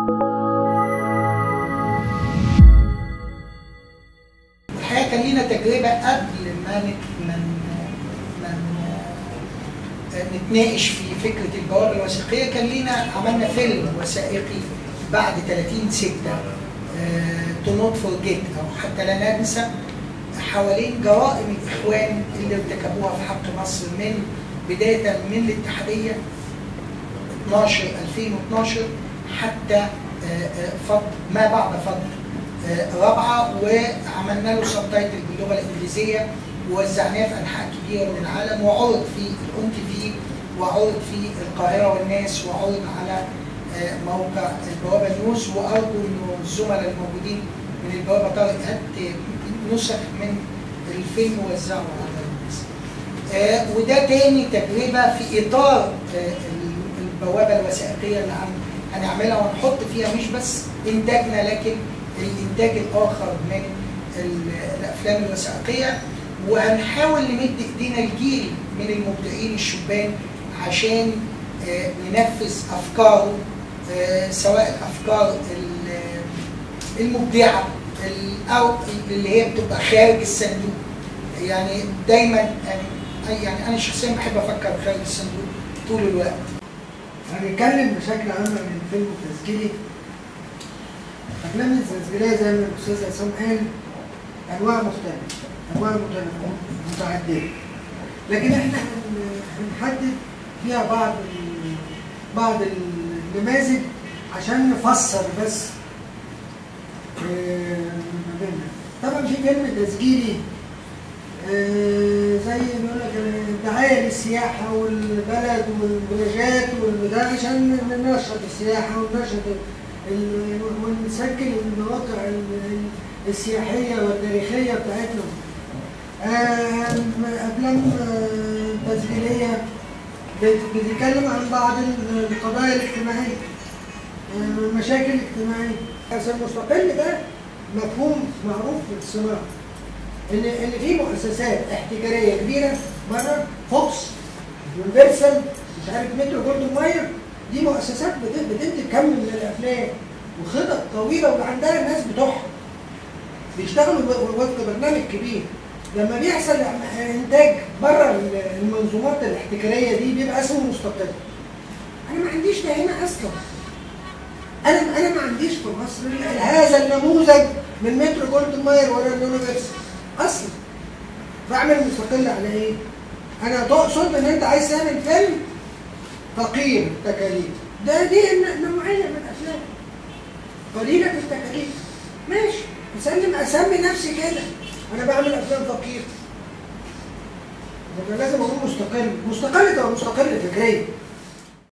الحقيقه كان لينا تجربه قبل ما نت- من من نتناقش في فكره البوابه الوثائقيه كان لينا عملنا فيلم وثائقي بعد 30 6 تو نوت فورجيت او حتى لا ننسى حوالين جرائم الاخوان اللي ارتكبوها في حق مصر من بدايه من الاتحاديه 12 2012 حتى آه، آه، فض ما بعد فض آه، رابعه وعملنا له سبتايتل باللغه الانجليزيه ووزعناه في انحاء كبيره من العالم وعرض في الاون تي في وعرض في القاهره والناس وعرض على آه، موقع البوابه نيوز وارجو انه الزملاء الموجودين من البوابه طارق هات نسخ من الفيلم وزعه على الناس. آه، وده تاني تجربه في اطار آه، البوابه الوثائقيه اللي هن- هنعملها وهنحط فيها مش بس انتاجنا لكن الانتاج الاخر من ال- الافلام الوثائقيه وهنحاول نمد ايدينا الجيل من المبدعين الشبان عشان آه، ننفذ افكاره آه، سواء الافكار ال- المبدعه ال- او اللي هي بتبقى خارج الصندوق يعني دايما يعني يعني انا شخصيا بحب افكر خارج الصندوق طول الوقت هنتكلم بشكل عام عن الفيلم التسجيلي الافلام التسجيليه زي ما الاستاذ عصام قال انواع مختلفه انواع مختلفه متعدده لكن احنا هن- هنحدد فيها بعض ال- بعض النماذج عشان نفسر بس آه، ما بيننا طبعا في فيلم تسجيلي آه، زي ما يقول لك الدعايه للسياحه والبلد والبلاجات والبتاع عشان ننشط السياحه وننشط ال- ال- ونسجل المواقع ال- السياحيه والتاريخيه بتاعتنا. آه، افلام آه، تسجيليه بت- بتتكلم عن بعض ال- القضايا الاجتماعيه آه، المشاكل الاجتماعيه. بس المستقل ده مفهوم معروف في الصناعه. ان ان في مؤسسات احتكاريه كبيره بره فوكس يونيفرسال مش عارف مترو جولد ماير دي مؤسسات بت- بتنتج كم من الافلام وخطط طويله وعندها الناس بتوعها بيشتغلوا ب- وفق برنامج كبير لما بيحصل انتاج بره المنظومات الاحتكاريه دي بيبقى اسمه مستقل انا ما عنديش ده هنا اصلا انا انا ما عنديش في مصر هذا النموذج من مترو جولد ماير ولا اليونيفرسال اصلا بعمل مستقل على ايه؟ انا تقصد ان انت عايز تعمل فيلم فقير التكاليف ده دي ن- نوعيه من الافلام قليله التكاليف ماشي اسلم اسمي نفسي كده انا بعمل افلام فقير يبقى لازم اقول مستقل مستقل تبقى مستقل فكريا